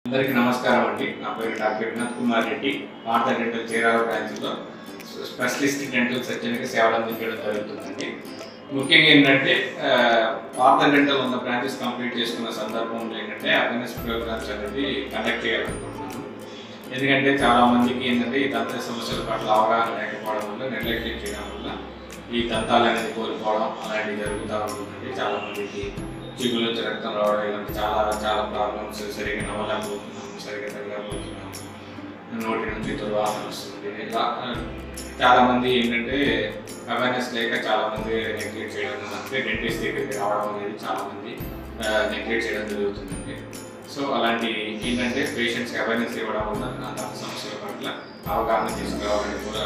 అందరికీ నమస్కారం అండి నా పేరు డాక్టర్ వినోద్ కుమార్ రెడ్డి పార్థ డెంటల్ చీరాల బ్రాంచ్లో స్పెషలిస్ట్ డెంటల్ సర్జన్కి సేవలు అందించడం జరుగుతుందండి ముఖ్యంగా ఏంటంటే ఆ, పార్థ డెంటల్ ఉన్న బ్రాంచెస్ కంప్లీట్ చేసుకున్న సందర్భంలో ఏంటంటే అవేర్నెస్ ప్రోగ్రామ్స్ అనేది కండక్ట్ చేయాలనుకుంటున్నాను ఎందుకంటే చాలా మందికి ఏంటంటే ఈ దంత సమస్యల పట్ల అవగాహన లేకపోవడం వల్ల నెగ్లెక్ట్ చేయడం వల్ల ఈ దంతాలు అనేది కోల్పోవడం అలాంటివి జరుగుతూ ఉంటుందండి చాలా మందికి చిగులు నుంచి రక్తం రావడం ఇలాంటి చాలా చాలా ప్రాబ్లమ్స్ సరిగ్గా నవ్వలేకపోతున్నాము సరిగ్గా తగ్గలేకపోతున్నాము నోటి నుంచి దుర్వాసన వస్తుంది ఇలా ఆ, చాలా మంది ఏంటంటే అవేర్నెస్ లేక చాలా మంది నెగ్లెక్ట్ చేయడం అంటే డెంటిస్ట్ దగ్గరికి రావడం అనేది చాలా మంది నెగ్లెక్ట్ చేయడం జరుగుతుందండి సో అలాంటి ఏంటంటే పేషెంట్స్కి అవేర్నెస్ ఇవ్వడం వల్ల ఆ దంత సమస్యల పట్ల అవగాహన తీసుకురావాలని కూడా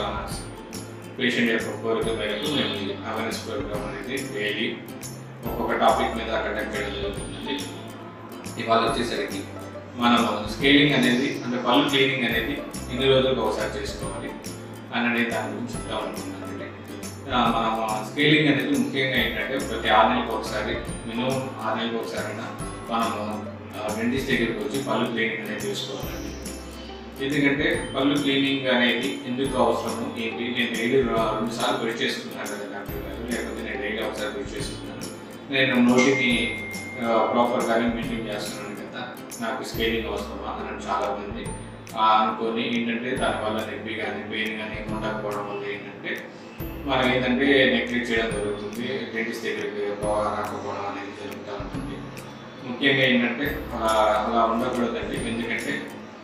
పేషెంట్ యొక్క కోరిక మేరకు మేము ఈ అవేర్నెస్ ప్రోగ్రామ్ అనేది డైలీ ఒక్కొక్క టాపిక్ మీద కండక్ట్ చేయడం జరుగుతుందండి ఇవాళ వచ్చేసరికి మనం స్కేలింగ్ అనేది అంటే పళ్ళు క్లీనింగ్ అనేది ఎన్ని రోజులకు ఒకసారి చేసుకోవాలి అనేది దాని గురించి చెప్తా ఉంటున్నానండి ఆ, మనం స్కేలింగ్ అనేది ముఖ్యంగా ఏంటంటే ప్రతి ఆరు నెలలకు ఒకసారి మినిమం ఆరు నెలలకు ఒకసారి అయినా మనం డెంటిస్ట్ దగ్గరికి వచ్చి పళ్ళు క్లీనింగ్ అనేది చేసుకోవాలండి ఎందుకంటే పళ్ళు క్లీనింగ్ అనేది ఎందుకు అవసరము ఏంటి నేను డైలీ రెండు సార్లు బ్రష్ చేసుకుంటున్నాను కదా డాక్టర్ గారు లేకపోతే నేను డైలీ ఒకసారి బ్రష్ చేసుకుంటాను నేను నోటిని ప్రాపర్గానే మెయింటైన్ చేస్తున్నాను కదా నాకు స్కేలింగ్ అవసరమా అని చాలా మంది ఆ, అనుకొని ఏంటంటే దానివల్ల నొప్పి కానీ పెయిన్ కానీ ఉండకపోవడం వల్ల ఏంటంటే మనం ఏంటంటే నెగ్లెక్ట్ చేయడం జరుగుతుంది డెంటిస్ట్ దగ్గరికి పోగా రాకపోవడం అనేది జరుగుతూ ఉంటుంది ముఖ్యంగా ఏంటంటే అలా అలా ఉండకూడదండి ఎందుకంటే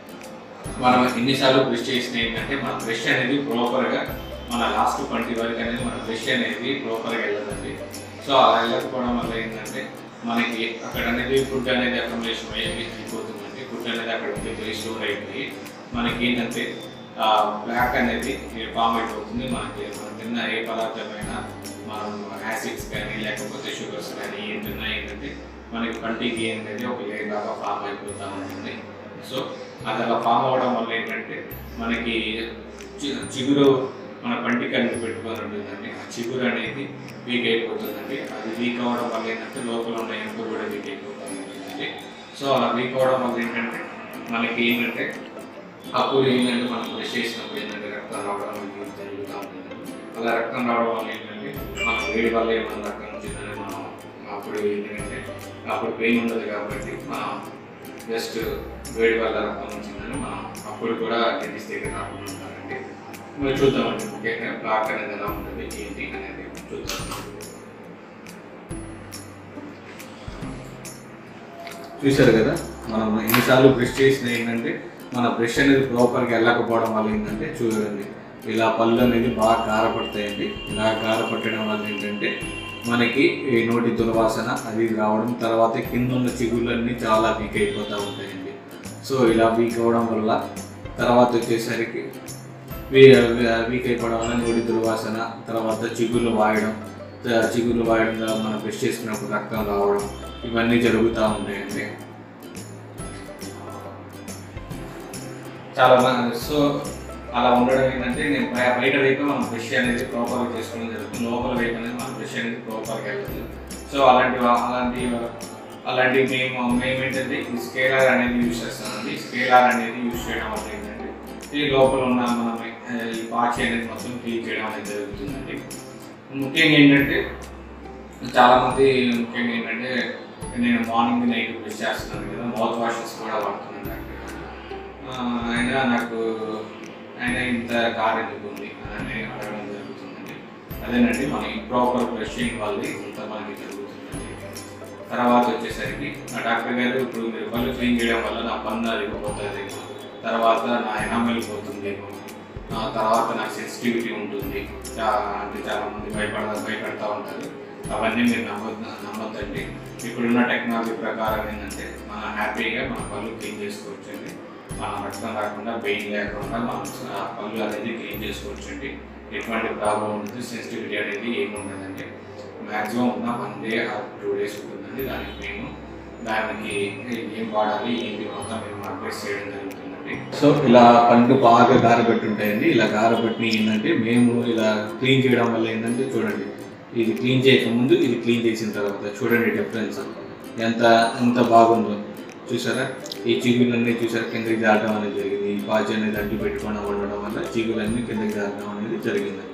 మనం ఎన్నిసార్లు బ్రష్ చేసిన ఏంటంటే మన బ్రష్ అనేది ప్రాపర్గా మన లాస్ట్ పంటి వరకు అనేది మన బ్రష్ అనేది ప్రాపర్గా వెళ్ళదండి సో అలా వెళ్ళకపోవడం వల్ల ఏంటంటే మనకి అక్కడ అనేది ఫుడ్ అనేది అకమిడేషన్ అయిపోతుందండి ఫుడ్ అనేది అక్కడ ఉండిపోయి స్టోర్ అయిపోయి మనకి ఏంటంటే బ్లాక్ అనేది ఫామ్ అయిపోతుంది మనకి మనం తిన్న ఏ పదార్థమైనా మనం యాసిడ్స్ కానీ లేకపోతే షుగర్స్ కానీ ఏం తిన్నా ఏంటంటే మనకి పంటికి ఏంటంటే ఒక లేయర్ లాగా ఫామ్ అయిపోతూ ఉంటుంది సో అది అలా ఫామ్ అవ్వడం వల్ల ఏంటంటే మనకి చి- చిగురు మన పంటికి అనేది పెట్టుకొని ఉంటుందండి ఆ చిగురు అనేది వీక్ అయిపోతుందండి అది వీక్ అవ్వడం వల్ల ఏంటంటే లోపల ఉన్న ఎముక కూడా వీక్ అయిపోతూ ఉంటుందండి సో అలా వీక్ అవ్వడం వల్ల ఏంటంటే మనకి ఏంటంటే అప్పుడు ఏంటంటే మనం బ్రష్ చేసినప్పుడు ఏంటంటే రక్తం రావడం అనేది జరుగుతూ ఉంటుంది అలా రక్తం రావడం వల్ల ఏంటంటే మనం వేడి వల్ల ఏమైనా రక్తం వచ్చిందని మనం అప్పుడు ఏంటంటే అప్పుడు పెయిన్ ఉండదు కాబట్టి మనం జస్ట్ వేడి వల్ల రక్తం వచ్చిందని మనం అప్పుడు కూడా డెంటిస్ట్ దగ్గర రాకుండా ఉంటారండి మరి చూద్దామండి ముఖ్యంగా బ్లాక్ అనేది ఎలా ఉంటుంది ఏంటి అనేది చూద్దాం చూశారు కదా మనం ఎన్నిసార్లు బ్రష్ చేసిన ఏంటంటే మన బ్రష్ అనేది ప్రాపర్గా వెళ్ళకపోవడం వల్ల ఏంటంటే చూడండి ఇలా పళ్ళు అనేది బాగా గారపడతాయండి ఇలా గారపట్టడం వల్ల ఏంటంటే మనకి ఈ నోటి దుర్వాసన అది రావడం తర్వాత కింద ఉన్న చిగుళ్ళన్నీ చాలా వీక్ అయిపోతూ ఉంటాయండి సో ఇలా వీక్ అవ్వడం వల్ల తర్వాత వచ్చేసరికి వీ- వీక్ అయిపోవడం వల్ల నోటి దుర్వాసన తర్వాత చిగుళ్ళు వాయడం త- చిగుళ్ళు వాయడం వల్ల మనం బ్రష్ చేసుకున్నప్పుడు రక్తం రావడం ఇవన్నీ జరుగుతూ ఉంటాయండి చాలా మంది సో అలా ఉండడం ఏంటంటే నేను బయ- బయట వైపు మనం బ్రష్ అనేది ప్రాపర్గా చేసుకోవడం జరుగుతుంది లోపల వైపు అనేది మన బ్రష్ అనేది ప్రాపర్గా వెళ్ళదు సో అలాంటి వా- అలాంటి అలాంటి మేము మేము ఏంటంటే ఈ స్కేలార్ అనేది యూజ్ చేస్తామండి స్కేలార్ అనేది యూజ్ చేయడం వల్ల ఏంటంటే ఈ లోపల ఉన్న మనం ఆ, ఈ పాచి అనేది మొత్తం క్లీన్ చేయడం అనేది జరుగుతుందండి ముఖ్యంగా ఏంటంటే చాలా మంది ముఖ్యంగా ఏంటంటే నేను మార్నింగ్ నైట్ బ్రష్ చేస్తున్నాను కదా మౌత్ వాషెస్ కూడా వాడుతున్నాను డాక్టర్ గారు. ఆ, అయినా నాకు అయినా ఇంత కార్ ఎందుకు ఉంది అని అడగడం జరుగుతుందండి అదేనండి మన ప్రాపర్ బ్రషింగ్ వల్ల ఇంత మనకి జరుగుతుందండి తర్వాత వచ్చేసరికి నా డాక్టర్ గారు ఇప్పుడు మీరు పళ్ళు క్లీన్ చేయడం వల్ల నా పన్ను అరిగిపోతుంది తర్వాత నా ఎనామెల్ పోతుందేమో ఆ తర్వాత నాకు సెన్సిటివిటీ ఉంటుంది చా- అంటే చాలా మంది భయపడ భయపడతా ఉంటారు అవన్నీ మీరు నమ్మొద్దు నమ్మొద్దండి ఇప్పుడున్న టెక్నాలజీ ప్రకారం ఏంటంటే మనం హ్యాపీగా మన పళ్ళు క్లీన్ చేసుకోవచ్చండి మన రక్తం రాకుండా పెయిన్ లేకుండా మనం ఆ పళ్ళు అనేది క్లీన్ చేసుకోవచ్చండి ఎటువంటి ప్రాబ్లం ఉండదు సెన్సిటివిటీ అనేది ఏమి ఉండదండి మ్యాక్సిమం ఉన్న one day or two days ఉంటుందండి దానికి మేము దానికి ఏం వాడాలి ఏంటి మొత్తం మేము అడ్వైస్ చేయడం జరుగుతుందండి సో ఇలా పండు బాగా గారబెట్టి ఉంటాయండి ఇలా గారబెట్టి ఏంటంటే మేము ఇలా క్లీన్ చేయడం వల్ల ఏంటంటే చూడండి ఇది క్లీన్ చేయకముందు ఇది క్లీన్ చేసిన తర్వాత చూడండి డిఫరెన్స్ ఎంత ఎంత బాగుందో చూసారా ఈ చిగులన్నీ చూసారు కిందకి జారడం అనేది జరిగింది ఈ పాచి అనేది అంటి పెట్టుకోవడం ఉండడం వల్ల చిగులన్నీ కిందకి జారడం అనేది జరిగిందండి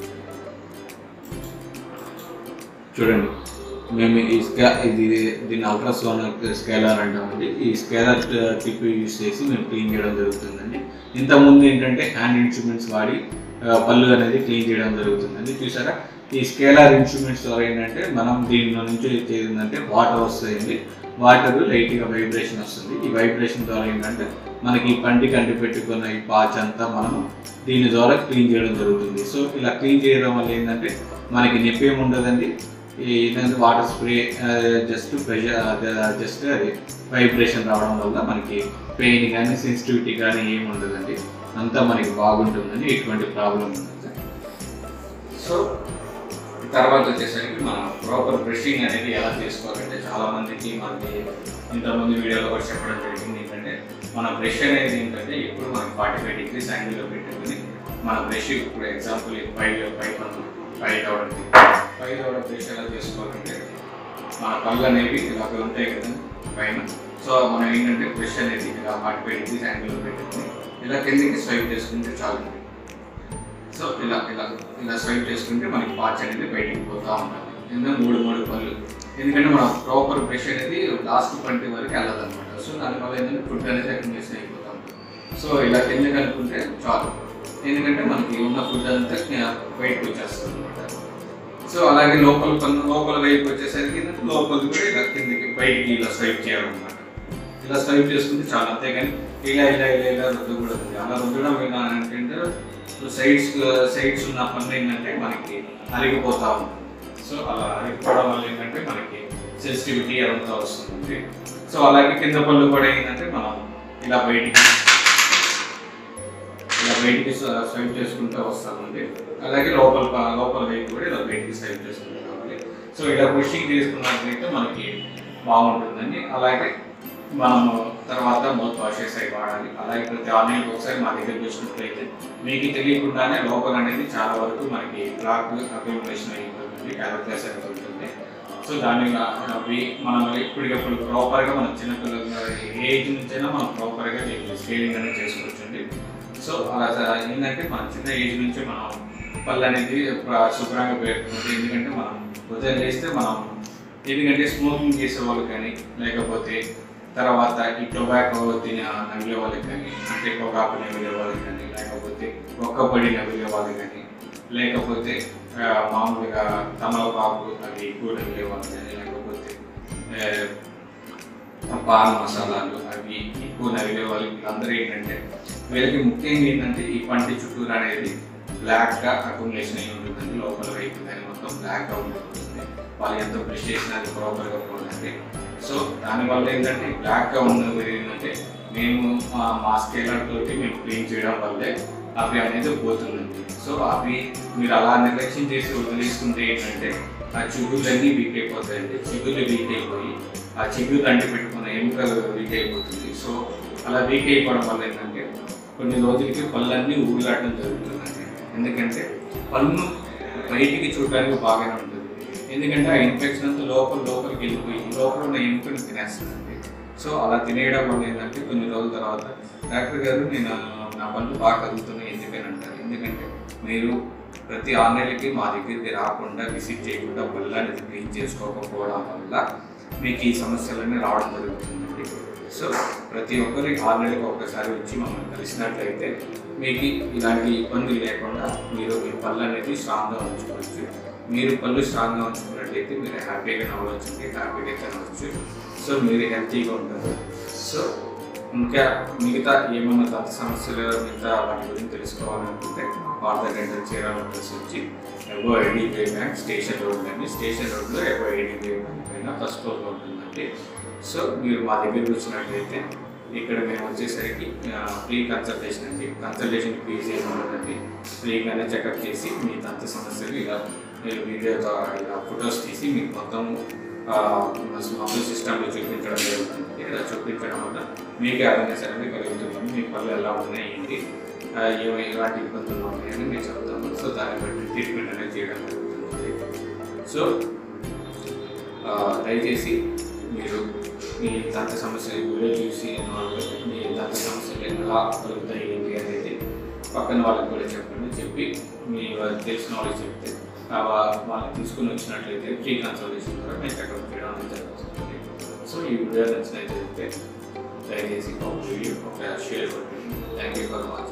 చూడండి మేము ఈ స్కా ఇది దీన్ని అల్ట్రాసోనిక్ స్కేలర్ అంటామండి ఈ స్కేలర్ టిప్ యూస్ చేసి మేము క్లీన్ చేయడం జరుగుతుందండి ఇంతకుముందు ఏంటంటే హ్యాండ్ ఇన్స్ట్రుమెంట్స్ వాడి ఆ, పళ్ళు అనేది క్లీన్ చేయడం జరుగుతుందండి చూసారా ఈ స్కేలర్ ఇన్స్ట్రుమెంట్స్ ద్వారా ఏంటంటే మనం దీనిలో నుంచి ఏంటంటే వాటర్ వస్తాయండి వాటర్ లైట్గా వైబ్రేషన్ వస్తుంది ఈ వైబ్రేషన్ ద్వారా ఏంటంటే మనకి ఈ పంటికి అంటి పెట్టుకున్న ఈ పాచ్ అంతా మనము దీని ద్వారా క్లీన్ చేయడం జరుగుతుంది సో ఇలా క్లీన్ చేయడం వల్ల ఏంటంటే మనకి నొప్పి ఏమి ఉండదండి ఈ ఏంటంటే water spray just pressure just అది వైబ్రేషన్ రావడం వల్ల మనకి పెయిన్ కానీ సెన్సిటివిటీ కానీ ఏమి ఉండదండి అంతా మనకి బాగుంటుందని ఎటువంటి ప్రాబ్లం ఉండదు సో తర్వాత వచ్చేసరికి మనం ప్రాపర్ బ్రషింగ్ అనేది ఎలా చేసుకోవాలంటే చాలా మందికి మనకి ఇంతకుముందు వీడియోలో కూడా చెప్పడం జరిగింది ఏంటంటే మన బ్రష్ అనేది ఏంటంటే ఎప్పుడు మనం ఫార్టీ ఫైవ్ డిగ్రీస్ యాంగిల్లో పెట్టుకుని మన బ్రష్ ఇప్పుడు ఎగ్జాంపుల్ పై పై పన్ను పై దవడ పై దవడ బ్రష్ ఎలా చేసుకోవాలంటే మన పళ్ళు అనేవి ఇలా ఉంటాయి కదా పైన సో మనం ఏంటంటే బ్రష్ అనేది ఇలా ఫార్టీ ఫైవ్ డిగ్రీస్ యాంగిల్లో పెట్టుకుని ఇలా కిందకి స్వైప్ చేసుకుంటే చాలు సో ఇలా ఇలా ఇలా స్వైప్ చేసుకుంటే మనకి పార్ట్స్ అనేది బయటికి పోతా ఉంటుంది ఎందుకంటే మూడు మూడు పళ్ళు ఎందుకంటే మన ప్రాపర్ బ్రష్ అనేది లాస్ట్ పంటి వరకు వెళ్ళదు అనమాట సో దానివల్ల ఏంటంటే ఫుడ్ అనేది అక్యుమిలేషన్ అయిపోతా ఉంటుంది సో ఇలా కిందకి అనుకుంటే చాలు ఎందుకంటే మనకి ఉన్న ఫుడ్ అంతా బయటకు వచ్చేస్తుంది అనమాట సో అలాగే లోపల పన్ను లోపల వైపు వచ్చేసరికి ఏంటంటే లోపల కూడా ఇలా కిందకి బయటికి ఇలా స్వైప్ చేయాలన్నమాట ఇలా స్వైప్ చేసుకుంటే చాలా అంతేగాని ఇలా ఇలా ఇలా ఇలా రుద్దకూడదు అలా రుద్దడం ఇలా ఏంటంటే సైడ్స్ సైడ్స్ ఉన్న పన్ను ఏంటంటే మనకి అరిగిపోతా ఉంటుంది సో అలా అరిగిపోవడం వల్ల ఏంటంటే మనకి సెన్సిటివిటీ అదంతా వస్తుంది సో అలాగే కింద పళ్ళు కూడా ఏంటంటే మనం ఇలా బయటికి ఇలా బయటికి స్వైప్ చేసుకుంటూ వస్తామండి అలాగే లోపల ప- లోపల వైపు కూడా ఇలా బయటికి స్వైప్ చేసుకుంటూ రావాలి సో ఇలా పుషింగ్ చేసుకున్నట్లయితే మనకి బాగుంటుందండి అలాగే మనము తర్వాత మౌత్ వాషెస్ అవి వాడాలి అలాగే ప్రతి ఆన్లైన్ ఒకసారి మా దగ్గరికి వచ్చినట్లయితే మీకు తెలియకుండానే లోపల అనేది చాలా వరకు మనకి బ్లాక్ అక్యుమిలేషన్ అయిపోతుంది క్యారెక్టర్స్ అయిపోతుంది సో దాన్ని అవి మనం ఇప్పటికప్పుడు ప్రాపర్గా మన చిన్నపిల్లలు ఏ ఏజ్ నుంచైనా మనం ప్రాపర్గా స్కేలింగ్ అనేది చేసుకోవచ్చండి సో అలా జ- ఏంటంటే మన చిన్న ఏజ్ నుంచి మనం పళ్ళు అనేది ప్ర- శుభ్రంగా పెట్టుకుంటే ఎందుకంటే మనం ఉదయం లేస్తే మనం ఎందుకంటే స్మోకింగ్ చేసే వాళ్ళు కానీ లేకపోతే తర్వాత ఈ టొబాకో తినే నమిలే వాళ్ళకి కానీ అంటే పొగాకు నమిలే వాళ్ళకి కానీ లేకపోతే ఒక్కపొడి నమిలే వాళ్ళకి కానీ లేకపోతే ఆ, మామూలుగా తమలపాకు అవి ఎక్కువ నమిలే వాళ్ళకి కానీ లేకపోతే ఆ, పాన్ మసాలాలు అవి ఎక్కువ నలిగే వాళ్ళకి అందరూ ఏంటంటే వీళ్ళకి ముఖ్యంగా ఏంటంటే ఈ పంటి చుట్టూరు అనేది బ్లాక్గా అకామిడేషన్ అయి ఉంటుందండి లోపల వైపు కానీ మొత్తం బ్లాక్గా ఉంటుంది వాళ్ళు ఎంత బ్రష్ చేసినా అది ప్రాపర్గా పోదండి సో దానివల్ల ఏంటంటే బ్లాక్గా ఉన్నది ఏంటంటే మేము ఆ, మా స్కేలర్ తోటి మేము క్లీన్ చేయడం వల్లే అవి అనేది పోతుందండి సో అవి మీరు అలా నిర్లక్ష్యం చేసి వదిలేసుకుంటే ఏంటంటే ఆ చిగుళ్ళన్నీ వీక్ అయిపోతాయండి చిగుళ్ళు వీక్ అయిపోయి ఆ చిగురు అంటి పెట్టుకున్న ఎముకలు వీక్ అయిపోతుంది సో అలా వీక్ అయిపోవడం వల్ల ఏంటంటే కొన్ని రోజులకి పళ్ళన్నీ ఊగులాడడం జరుగుతుందండి ఎందుకంటే పన్ను బయటికి చూడడానికి బాగానే ఉంటుంది ఎందుకంటే ఆ ఇన్ఫెక్షన్ అంతా లోపల లోపలికి వెళ్ళిపోయి లోపల ఉన్న ఎముకను తినేస్తుందండి సో అలా తినేయడం వల్ల ఏంటంటే కొన్ని రోజుల తర్వాత డాక్టర్ గారు నేను నా పనులు బాగా కదులుతున్నాయి ఎందుకని అంటారు ఎందుకంటే మీరు ప్రతి ఆరు నెలలకి మా దగ్గరికి రాకుండా విజిట్ చేయకుండా పళ్ళు అనేది క్లీన్ చేసుకోకపోవడం వల్ల మీకు ఈ సమస్యలన్నీ రావడం జరుగుతుందండి సో ప్రతి ఒక్కరు ఆరు నెలలకు ఒక్కసారి వచ్చి మమ్మల్ని కలిసినట్లయితే మీకు ఇలాంటి ఇబ్బందులు లేకుండా మీరు మీ పళ్ళు అనేది స్ట్రాంగ్గా ఉంచుకోవచ్చు మీరు పళ్ళు స్ట్రాంగ్గా ఉంచుకున్నట్లయితే మీరు హ్యాపీగా నవ్వచ్చు హ్యాపీగా తినవచ్చు సో మీరు హెల్తీగా ఉంటారు సో ఇంకా మిగతా ఏమైనా దంత సమస్యలు మిగతా వాటి గురించి తెలుసుకోవాలనుకుంటే పాత డెంటల్ చీరాల కలిసి వచ్చి above IDBI bank station road అండి స్టేషన్ రోడ్లో ఎబో ఐడి పే బ్యాంక్ పైన ఫస్ట్ ఫ్లోర్లో ఉంటుందండి సో మీరు మా దగ్గరికి వచ్చినట్లయితే ఇక్కడ మేము వచ్చేసరికి ఫ్రీ కన్సల్టేషన్ అండి కన్సల్టేషన్ ఫీజు ఏమి ఉండదండి ఫ్రీగానే చెకప్ చేసి మీ దంత సమస్యలు ఇలా మీరు వీడియోతో ఇలా ఫొటోస్ తీసి మీకు మొత్తం మొబైల్ సిస్టంలో చూపించడం జరుగుతుంది ఇలా చూపించడం వల్ల మీకు అవేర్నెస్ అనేది కలుగుతుంది మీ పళ్ళు ఎలా ఉన్నాయి ఏంటి ఆ, ఏమి ఎలాంటి ఇబ్బందులు ఉన్నాయని మేము చెప్తాము సో దాన్ని బట్టి ట్రీట్మెంట్ అనేది చేయడం జరుగుతుంది సో ఆ, దయచేసి మీరు మీ దంత సమస్యలు వీడియో చూసి వాళ్ళు మీ దంత సమస్యలు ఎలా కలుగుతాయి ఏంటి అనేది పక్కన వాళ్ళకి కూడా చెప్పండి చెప్పి మీ వాళ్ళకి తెలిసిన వాళ్ళకి చెప్తే ఆ వా- వాళ్ళని తీసుకుని వచ్చినట్లయితే ఫ్రీ కన్సల్టేషన్ కూడా మేము చెకప్ చేయడం అనేది జరుగుతుంది సో ఈ వీడియో నచ్చినట్లయితే దయచేసి ఒక వీడియో ఒక షేర్ కొట్టండి థ్యాంక్ యూ ఫర్ వాచింగ్